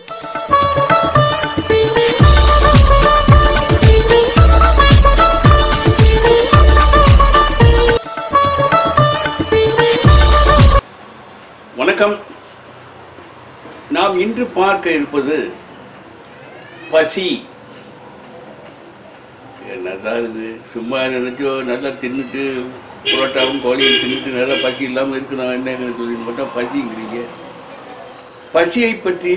வணக்கம் நாம் இன்று பார்க்க இருப்பது பசி என்ன சார் இது சும்மா நினைச்சோ நல்லா தின்னுட்டு புரோட்டாவும் கோழியும் தின்னுட்டு நல்லா பசி இல்லாமல் இருக்கணும் என்ன சொல்லி மட்டும் பசிங்கிறீங்க பசியை பற்றி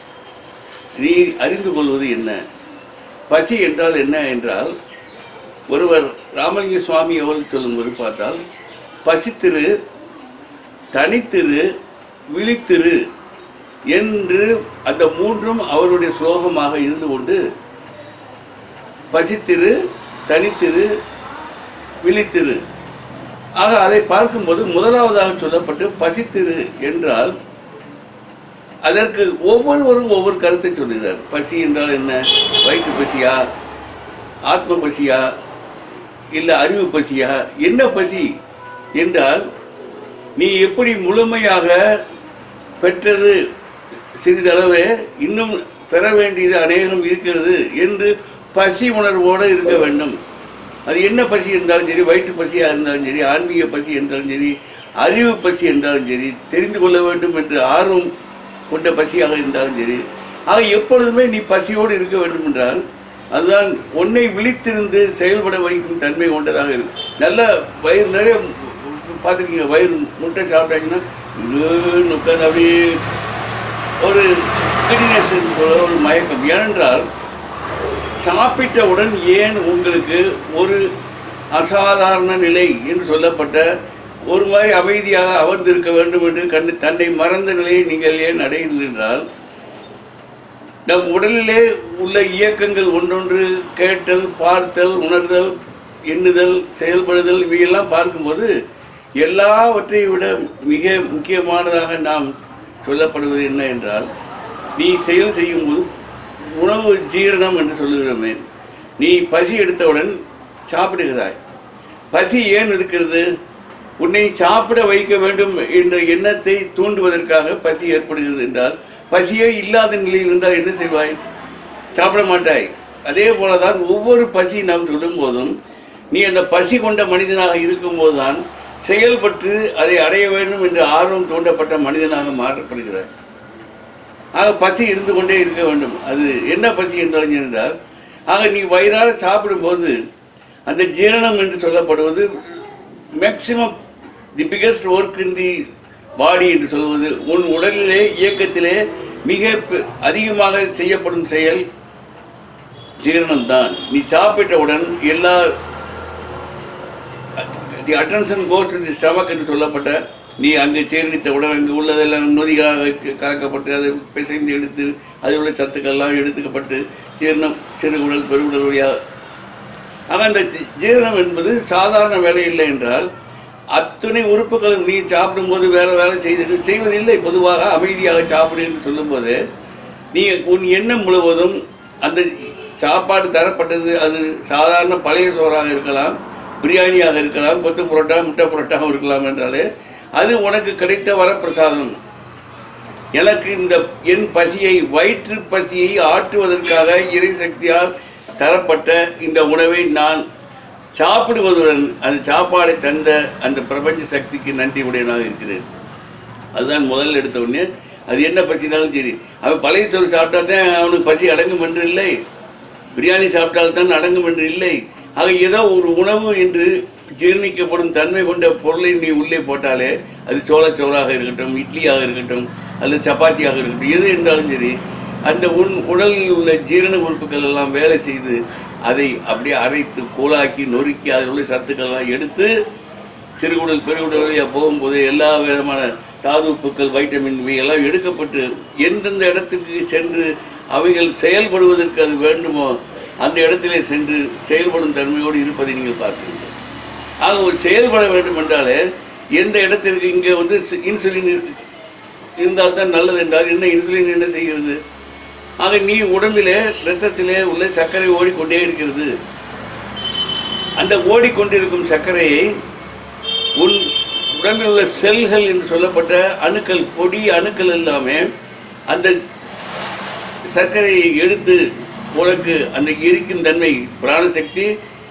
நீ அறிந்து கொள்வது என்ன பசி என்றால் என்ன என்றால் ஒருவர் ராமலிங்க சுவாமி அவர்கள் சொல்லும்போது பார்த்தால் பசித்திரு தனித்திரு விழித்திரு என்று அந்த மூன்றும் அவருடைய ஸ்லோகமாக இருந்து கொண்டு பசித்திரு தனித்திரு விழித்திரு ஆக அதை பார்க்கும்போது முதலாவதாக சொல்லப்பட்டு பசித்திரு என்றால் அதற்கு ஒவ்வொருவரும் ஒவ்வொரு கருத்தை சொல்லுகிறார் பசி என்றால் என்ன வயிற்று பசியா ஆத்ம பசியா இல்லை அறிவு பசியா என்ன பசி என்றால் நீ எப்படி முழுமையாக பெற்றது சிறிதளவே இன்னும் பெற வேண்டியது அநேகம் இருக்கிறது என்று பசி உணர்வோடு இருக்க வேண்டும் அது என்ன பசி என்றாலும் சரி வயிற்று பசியாக இருந்தாலும் சரி ஆன்மீக பசி என்றாலும் சரி அறிவு பசி என்றாலும் சரி தெரிந்து கொள்ள வேண்டும் என்று ஆர்வம் கொண்ட பசியாக இருந்தாலும் சரி ஆக எப்பொழுதுமே நீ பசியோடு இருக்க வேண்டும் என்றால் அதுதான் உன்னை விழித்திருந்து செயல்பட வைக்கும் தன்மை கொண்டதாக இருக்கும் நல்ல வயிறு நிறைய பார்த்துருக்கீங்க வயிறு முட்டை சாப்பிட்டாங்கன்னா உட்காந்து அப்படியே ஒரு கிடினஸ் போல ஒரு மயக்கம் ஏனென்றால் சாப்பிட்டவுடன் ஏன் உங்களுக்கு ஒரு அசாதாரண நிலை என்று சொல்லப்பட்ட ஒரு மாதிரி அமைதியாக அமர்ந்திருக்க வேண்டும் என்று கண்டு தன்னை மறந்த நிலையை நீங்கள் ஏன் அடையுங்கள் என்றால் நம் உடலிலே உள்ள இயக்கங்கள் ஒன்றொன்று கேட்டல் பார்த்தல் உணர்தல் எண்ணுதல் செயல்படுதல் இவையெல்லாம் பார்க்கும்போது எல்லாவற்றை விட மிக முக்கியமானதாக நாம் சொல்லப்படுவது என்ன என்றால் நீ செயல் செய்யும்போது உணவு ஜீரணம் என்று சொல்லுகிறோமே நீ பசி எடுத்தவுடன் சாப்பிடுகிறாய் பசி ஏன் எடுக்கிறது உன்னை சாப்பிட வைக்க வேண்டும் என்ற எண்ணத்தை தூண்டுவதற்காக பசி ஏற்படுகிறது என்றால் பசியே இல்லாத நிலையில் இருந்தால் என்ன செய்வாய் சாப்பிட மாட்டாய் அதே போலதான் ஒவ்வொரு பசி நாம் சொல்லும் போதும் நீ அந்த பசி கொண்ட மனிதனாக இருக்கும்போது தான் செயல்பட்டு அதை அடைய வேண்டும் என்று ஆர்வம் தூண்டப்பட்ட மனிதனாக மாற்றப்படுகிறார் ஆக பசி இருந்து கொண்டே இருக்க வேண்டும் அது என்ன பசி என்றாலும் என்றால் ஆக நீ வயிறார சாப்பிடும்போது அந்த ஜீரணம் என்று சொல்லப்படுவது maximum the biggest work in the body என்று சொல்வது உன் உடலிலே இயக்கத்திலே மிக பெ- அதிகமாக செய்யப்படும் செயல் ஜீரணம் தான் நீ சாப்பிட்டவுடன் எல்லா the attention goes to the stomach என்று சொல்லப்பட்ட நீ அங்கு சீரணித்தவுடன் அங்கு உள்ளதெல்லாம் நொதிகளாக கலக்கப்பட்டு அதை பிசைந்து எடுத்து அதில் உள்ள சத்துக்கள்லாம் எடுத்துக்கப்பட்டு ஜீரணம் சிறுகுடல் பெருகுடல் வழியாக ஆனால் அந்த ஜீ- ஜீரணம் என்பது சாதாரண வேலை இல்லை என்றால் அத்தனை உறுப்புகளும் நீ சாப்பிடும்போது வேற வேலை செய்து செய்வதில்லை பொதுவாக அமைதியாக சாப்பிடு என்று சொல்லும்போது நீ உன் எண்ணம் முழுவதும் அந்த சாப்பாடு தரப்பட்டது அது சாதாரண பழைய சோறாக இருக்கலாம் பிரியாணியாக இருக்கலாம் கொத்து புரோட்டா முட்டை புரோட்டாவும் இருக்கலாம் என்றாலே அது உனக்கு கிடைத்த வரப்பிரசாதம் எனக்கு இந்த என் பசியை வயிற்று பசியை ஆற்றுவதற்காக இறை சக்தியால் தரப்பட்ட இந்த உணவை நான் சாப்பிடுவதுடன் அந்த சாப்பாடை தந்த அந்த பிரபஞ்ச சக்திக்கு நன்றி உடையனாக இருக்கிறேன் அதுதான் முதல்ல எடுத்த உடனே அது என்ன பசினாலும் சரி அவன் பழைய சோறு சாப்பிட்டா தான் அவனுக்கு பசி அடங்கும் என்று இல்லை பிரியாணி சாப்பிட்டால்தான் அடங்கும் என்று இல்லை ஆக ஏதோ ஒரு உணவு என்று ஜீரணிக்கப்படும் தன்மை கொண்ட பொருளை நீ உள்ளே போட்டாலே அது சோளச்சோறாக இருக்கட்டும் இட்லியாக இருக்கட்டும் அல்லது சப்பாத்தியாக இருக்கட்டும் எது என்றாலும் சரி அந்த உன் உடலில் உள்ள ஜீரண உறுப்புகள் எல்லாம் வேலை செய்து அதை அப்படியே அரைத்து கூழாக்கி நொறுக்கி அதில் உள்ள சத்துக்கள்லாம் எடுத்து சிறுகுடல் பெருகுடல் வழியாக போகும்போது எல்லா விதமான தாதுப்புக்கள் வைட்டமின் இவை எல்லாம் எடுக்கப்பட்டு எந்தெந்த இடத்துக்கு சென்று அவைகள் செயல்படுவதற்கு அது வேண்டுமோ அந்த இடத்திலே சென்று செயல்படும் தன்மையோடு இருப்பதை நீங்கள் பார்க்கிறீர்கள் ஆக ஒரு செயல்பட வேண்டும் என்றாலே எந்த இடத்திற்கு இங்கே வந்து சி- இன்சுலின் இருக்கு இருந்தால் தான் நல்லது என்றால் என்ன இன்சுலின் என்ன செய்கிறது ஆக நீ உடம்பிலே இரத்தத்திலே உள்ள சர்க்கரை ஓடிக்கொண்டே இருக்கிறது அந்த ஓடிக்கொண்டிருக்கும் சர்க்கரையை உன் உடம்பில் உள்ள செல்கள் என்று சொல்லப்பட்ட அணுக்கள் பொடி அணுக்கள் எல்லாமே அந்த சர்க்கரையை எடுத்து உனக்கு அந்த எரிக்கும் தன்மை பிராணசக்தி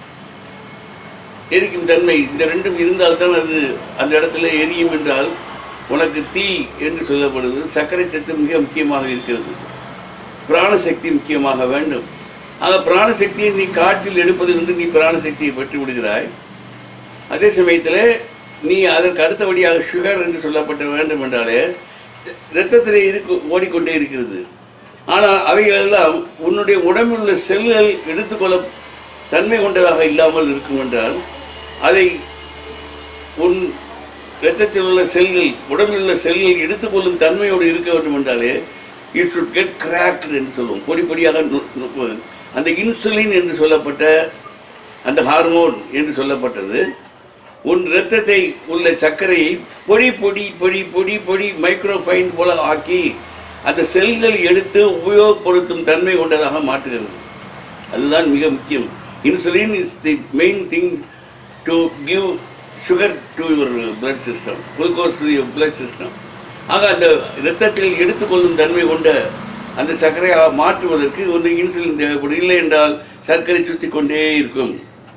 எரிக்கும் தன்மை இந்த ரெண்டும் இருந்தால்தான் அது அந்த இடத்துல எரியும் என்றால் உனக்கு தீ என்று சொல்லப்படுவது சர்க்கரை சத்து மிக முக்கியமாக இருக்கிறது பிராணசக்தி முக்கியமாக வேண்டும் அந்த பிராணசக்தியை நீ காற்றில் எடுப்பதிலிருந்து நீ பிராணசக்தியை பெற்று விடுகிறாய் அதே சமயத்தில் நீ அதற்கு அடுத்தபடியாக சுகர் என்று சொல்லப்பட்ட வேண்டும் என்றாலே இரத்தத்திலே இருக்கு ஓடிக்கொண்டே இருக்கிறது ஆனால் அவைகளெல்லாம் உன்னுடைய உடம்பில் உள்ள செல்கள் எடுத்துக்கொள்ள தன்மை கொண்டதாக இல்லாமல் இருக்கும் என்றால் அதை உன் இரத்தத்தில் உள்ள செல்கள் உடம்பில் உள்ள செல்கள் எடுத்துக்கொள்ளும் தன்மையோடு இருக்க வேண்டும் என்றாலே யூ ஷுட் கெட் கிராக்டு என்று சொல்லுவோம் பொடி பொடியாக நு- நுட்பது அந்த இன்சுலின் என்று சொல்லப்பட்ட அந்த ஹார்மோன் என்று சொல்லப்பட்டது உன் இரத்தத்தை உள்ள சர்க்கரையை பொடி பொடி பொடி பொடி பொடி மைக்ரோஃபைன் போல ஆக்கி அந்த செல்கள் எடுத்து உபயோகப்படுத்தும் தன்மை கொண்டதாக மாற்றுகிறது அதுதான் மிக முக்கியம் insulin is the main thing to give sugar to your blood system glucose to your blood system ஆக அந்த இரத்தத்தில் எடுத்துக்கொள்ளும் தன்மை கொண்ட அந்த சர்க்கரையை மாற்றுவதற்கு ஒரு இன்சுலின் தேவைப்படும் இல்லை என்றால் சர்க்கரை சுற்றி கொண்டே இருக்கும்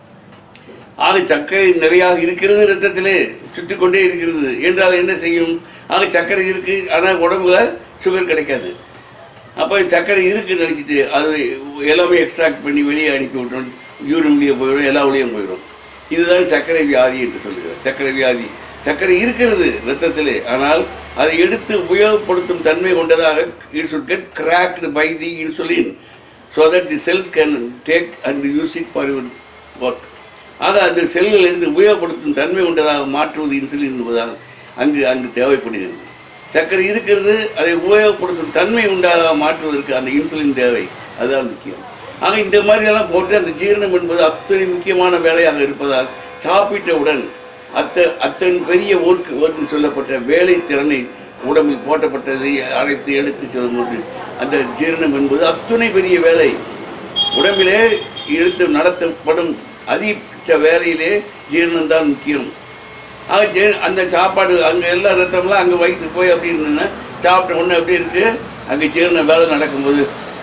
ஆக சர்க்கரை நிறையாக இருக்கிறது ரத்தத்திலே சுற்றி கொண்டே இருக்கிறது என்றால் என்ன செய்யும் ஆக சர்க்கரை இருக்கு ஆனால் உடம்புல சுகர் கிடைக்காது அப்போ சர்க்கரை இருக்குன்னு நினச்சிட்டு அது எல்லாமே எக்ஸ்ட்ராக்ட் பண்ணி வெளியே அனுப்பி விட்டோம் யூரின் வெளியே போயிடும் எல்லா வழியும் போயிடும் இதுதான் சர்க்கரை வியாதி என்று சொல்லுகிறார் சர்க்கரை வியாதி சர்க்கரை இருக்கிறது ரத்தத்திலே ஆனால் அதை எடுத்து உபயோகப்படுத்தும் தன்மை கொண்டதாக it should get cracked by the insulin so that the cells can take and use it for your work ஆக அந்த செல்கள் எடுத்து உபயோகப்படுத்தும் தன்மை கொண்டதாக மாற்றுவது இன்சுலின் என்பதால் அங்கு அங்கு தேவைப்படுகிறது சர்க்கரை இருக்கிறது அதை உபயோகப்படுத்தும் தன்மை உண்டாக மாற்றுவதற்கு அந்த இன்சுலின் தேவை அதுதான் முக்கியம் ஆக இந்த மாதிரியெல்லாம் போட்டு அந்த ஜீரணம் என்பது அத்தனை முக்கியமான வேலையாக இருப்பதால் சாப்பிட்டவுடன் அத்த அத்தன் பெரிய ஒர்க் ஒர்க்கு சொல்லப்பட்ட வேலை திறனை உடம்பில் போட்டப்பட்டதை அரைத்து எடுத்து சொல்லும்போது அந்த ஜீரணம் என்பது அத்துணை பெரிய வேலை உடம்பிலே எடுத்து நடத்தப்படும் அதிக வேலையிலே ஜீரணம் தான் முக்கியம் ஆக ஜீ- அந்த சாப்பாடு அங்கே எல்லா ரத்தம்லாம் அங்கே வயிற்று போய் அப்படி இருந்ததுன்னா சாப்பிட்ட உடனே எப்படி இருக்கு அங்கே ஜீரண வேலை நடக்கும்போது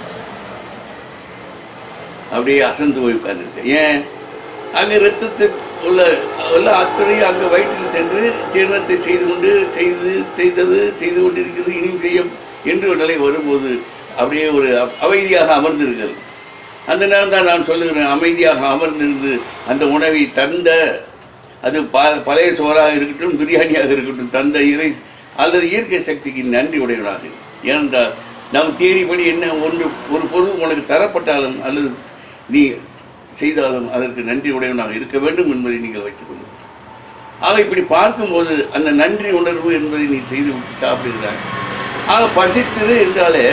அப்படியே அசந்து போய் உட்கார்ந்துருக்கு ஏன் அங்கே ரத்தத்தில் உள்ள உள்ள அத்தனையும் அங்கே வயிற்றில் சென்று ஜீரணத்தை செய்து கொண்டு செய்து செய்தது செய்து கொண்டிருக்கிறது இனியும் செய்யும் என்று ஒரு நிலை வரும்போது அப்படியே ஒரு அ- அமைதியாக அமர்ந்திருக்கிறது அந்த நேரம் தான் நான் சொல்லுகிறேன் அமைதியாக அமர்ந்திருந்து அந்த உணவை தந்த அது ப பழைய சோறாக இருக்கட்டும் பிரியாணியாக இருக்கட்டும் தந்த இறை அல்லது இயற்கை சக்திக்கு நன்றி உடையவனாக இரு. ஏனென்றால் நாம் தேடிப்படி என்ன ஒன்று ஒரு பொருள் உனக்கு தரப்பட்டாலும் அல்லது நீ செய்தாலும் அதற்கு நன்றி உடையவனாக இருக்க வேண்டும் என்பதை நீங்கள் வைத்துக் கொள்ளுங்கள் ஆக இப்படி பார்க்கும்போது அந்த நன்றி உணர்வு என்பதை நீ செய்து விட்டு சாப்பிடுகிறாய் ஆக பசித்தது என்றாலே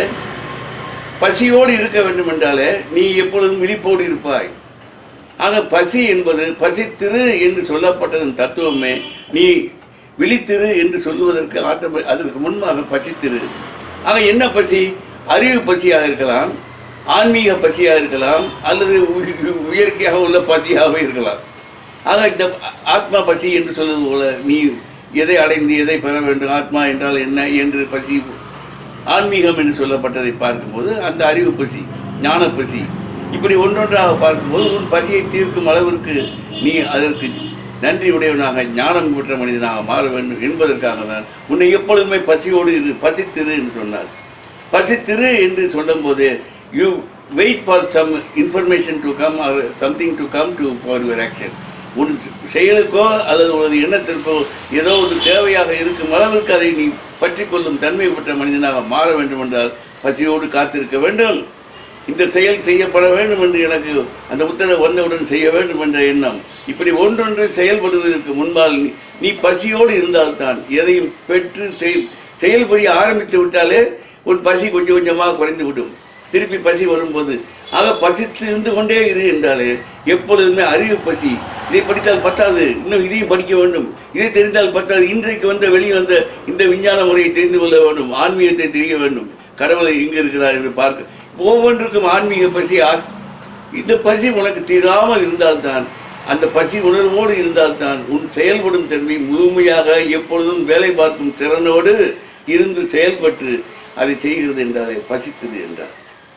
பசியோடு இருக்க வேண்டும் என்றாலே நீ எப்பொழுதும் விழிப்போடு இருப்பாய் ஆக பசி என்பது பசித்திரு என்று சொல்லப்பட்டதன் தத்துவமே நீ விழித்திரு என்று சொல்லுவதற்கு ஆட்டம் அதற்கு முன்பாக பசித்திரு ஆக என்ன பசி அறிவு பசியாக இருக்கலாம் ஆன்மீக பசியாக இருக்கலாம் அல்லது உ- உயர்க்கையாக உள்ள பசியாகவே இருக்கலாம் ஆக இந்த ஆத்மா பசி என்று சொல்வது போல நீ எதை அடைந்து எதை பெற வேண்டும் ஆத்மா என்றால் என்ன என்று பசி ஆன்மீகம் என்று சொல்லப்பட்டதை பார்க்கும்போது அந்த அறிவு பசி ஞான பசி இப்படி ஒன்றொன்றாக பார்க்கும்போது உன் பசியை தீர்க்கும் அளவிற்கு நீ அதற்கு நன்றி உடையவனாக ஞானம் பெற்ற மனிதனாக மாற வேண்டும் என்பதற்காக தான் உன்னை எப்பொழுதுமே பசியோடு இரு பசித்திரு என்று சொன்னார் பசித்திரு என்று சொல்லும்போது you wait for some information to come or something to come to for your action உன் செயலுக்கோ அல்லது உனது எண்ணத்திற்கோ ஏதோ ஒரு தேவையாக இருக்கும் அளவிற்கு அதை நீ பற்றி கொள்ளும் தன்மை பெற்ற மனிதனாக மாற வேண்டும் என்றால் பசியோடு காத்திருக்க வேண்டும் இந்த செயல் செய்யப்பட வேண்டும் என்று எனக்கு அந்த உத்தரவு வந்தவுடன் செய்ய வேண்டும் என்ற எண்ணம் இப்படி ஒன்றொன்று செயல்படுவதற்கு முன்பால் நீ- நீ பசியோடு இருந்தால்தான் எதையும் பெற்று செயல் செயல் புரிய ஆரம்பித்து விட்டாலே உன் பசி கொஞ்சம் கொஞ்சமாக குறைந்து விடும் திருப்பி பசி வரும்போது ஆக பசித்து இருந்து கொண்டே இரு என்றாலே எப்பொழுதுமே அறிவு பசி இதை படித்தால் பத்தாது இன்னும் இதையும் படிக்க வேண்டும் இதை தெரிந்தால் பத்தாது இன்றைக்கு வந்த வெளியே வந்த இந்த விஞ்ஞான முறையை தெரிந்து கொள்ள வேண்டும் ஆன்மீகத்தை தெரிய வேண்டும் கடவுளை எங்கே இருக்கிறார் என்று பார்க்க ஒவ்வொன்றுக்கும் ஆன்மீக பசி ஆ- இந்த பசி உனக்கு தீராமல் இருந்தால்தான் அந்த பசி உணர்வோடு இருந்தால்தான் உன் செயல்படும் தன்மை முழுமையாக எப்பொழுதும் வேலை பார்க்கும் திறனோடு இருந்து செயல்பட்டு அதை செய்கிறது என்றாலே பசித்தது என்றார்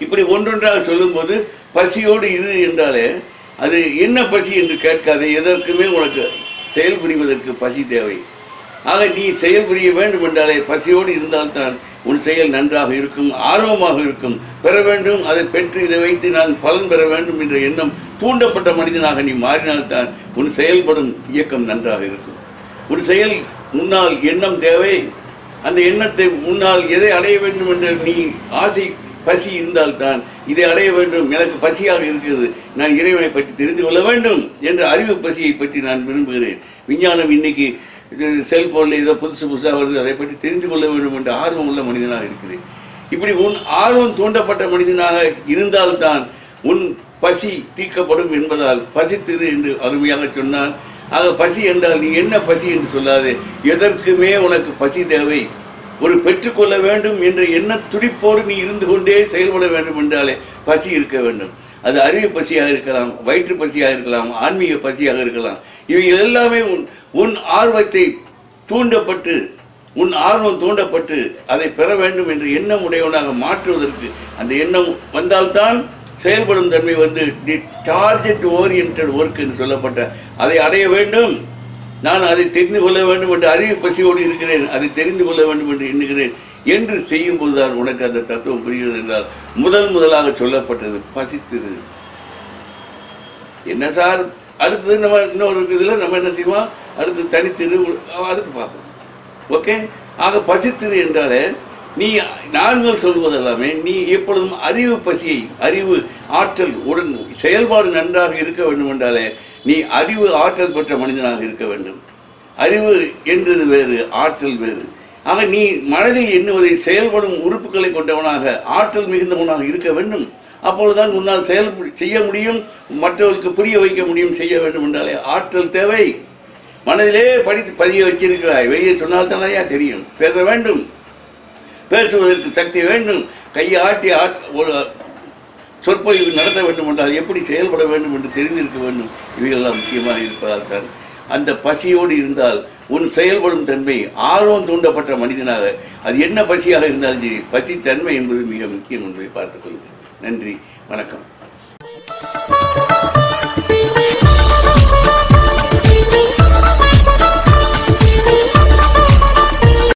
இப்படி ஒன்றொன்றாக சொல்லும்போது பசியோடு இரு என்றாலே அது என்ன பசி என்று கேட்காதே எதற்குமே உனக்கு செயல் புரிவதற்கு பசி தேவை ஆக நீ செயல் புரிய வேண்டும் என்றாலே பசியோடு இருந்தால்தான் உன் செயல் நன்றாக இருக்கும் ஆர்வமாக இருக்கும் பெற வேண்டும் அதை பெற்று இதை வைத்து நான் பலன் பெற வேண்டும் என்ற எண்ணம் தூண்டப்பட்ட மனிதனாக நீ மாறினால்தான் உன் செயல்படும் இயக்கம் நன்றாக இருக்கும் உன் செயல் முன்னால் எண்ணம் தேவை அந்த எண்ணத்தை முன்னால் எதை அடைய வேண்டும் என்ற நீ ஆசை பசி இருந்தால்தான் இதை அடைய வேண்டும் எனக்கு பசியாக இருக்கிறது நான் இறைவனை பற்றி தெரிந்து கொள்ள வேண்டும் என்ற அறிவு பசியை பற்றி நான் விரும்புகிறேன் விஞ்ஞானம் இன்னைக்கு இது செல்போனில் ஏதோ புதுசு புதுசாக வருது அதை பற்றி தெரிந்து கொள்ள வேண்டும் என்ற ஆர்வம் உள்ள மனிதனாக இருக்கிறேன் இப்படி உன் ஆர்வம் தூண்டப்பட்ட மனிதனாக இருந்தால்தான் உன் பசி தீர்க்கப்படும் என்பதால் பசித்திரு என்று அருமையாக சொன்னார் ஆக பசி என்றால் நீ என்ன பசி என்று சொல்லாதே எதற்குமே உனக்கு பசி தேவை ஒரு பெற்றுக்கொள்ள வேண்டும் என்ற எண்ண துடிப்போடு நீ இருந்து கொண்டே செயல்பட வேண்டும் என்றாலே பசி இருக்க வேண்டும் அது அறிவு பசியாக இருக்கலாம் வயிற்று பசியாக இருக்கலாம் ஆன்மீக பசியாக இருக்கலாம் இவை எல்லாமே உன் உன் ஆர்வத்தை தூண்டப்பட்டு உன் ஆர்வம் தூண்டப்பட்டு அதை பெற வேண்டும் என்ற எண்ணம் உடையவனாக மாற்றுவதற்கு அந்த எண்ணம் வந்தால்தான் செயல்படும் தன்மை வந்து டி டார்கெட் ஓரியன்ட் ஒர்க் என்று சொல்லப்பட்ட அதை அடைய வேண்டும் நான் அதை தெரிந்து கொள்ள வேண்டும் என்று அறிவு பசியோடு இருக்கிறேன் அதை தெரிந்து கொள்ள வேண்டும் என்று எண்ணுகிறேன் என்று செய்யும் போதுதான் உனக்கு அந்த தத்துவம் புரிகிறது என்றால் முதல் முதலாக சொல்லப்பட்டது பசித்திரு என்ன சார் அடுத்தது நம்ம இன்னொரு இதில் நம்ம என்ன செய்வோம் அடுத்து தனித்திரு அடுத்து பார்ப்போம் ஓகே ஆக பசித்திரு என்றாலே நீ நாங்கள் சொல்வதெல்லாமே நீ எப்பொழுதும் அறிவு பசியை அறிவு ஆற்றல் உடன் செயல்பாடு நன்றாக இருக்க வேண்டும் என்றாலே நீ அறிவு ஆற்றல் பெற்ற மனிதனாக இருக்க வேண்டும் அறிவு என்றது வேறு ஆற்றல் வேறு ஆக நீ மனதில் எண்ணுவதை செயல்படும் உறுப்புகளை கொண்டவனாக ஆற்றல் மிகுந்தவனாக இருக்க வேண்டும் அப்பொழுதுதான் உன்னால் செயல் செய்ய முடியும் மற்றவர்களுக்கு புரிய வைக்க முடியும் செய்ய வேண்டும் என்றாலே ஆற்றல் தேவை மனதிலே படித்து பதிய வச்சிருக்கிறாய் வெளியே சொன்னால் தானே தெரியும் பேச வேண்டும் பேசுவதற்கு சக்தி வேண்டும் கையை ஆட்டி ஆட் ஒரு சொற்பொழிவு நடத்த வேண்டும் என்றால் எப்படி செயல்பட வேண்டும் என்று தெரிந்திருக்க வேண்டும் இவைகளெல்லாம் முக்கியமாக இருப்பதால் தான் அந்த பசியோடு இருந்தால் உன் செயல்படும் தன்மை ஆர்வம் தூண்டப்பட்ட மனிதனாக அது என்ன பசியாக இருந்தாலும் சரி பசி தன்மை என்பது மிக முக்கியம் என்பதை பார்த்துக் கொள்ளுங்கள் நன்றி வணக்கம்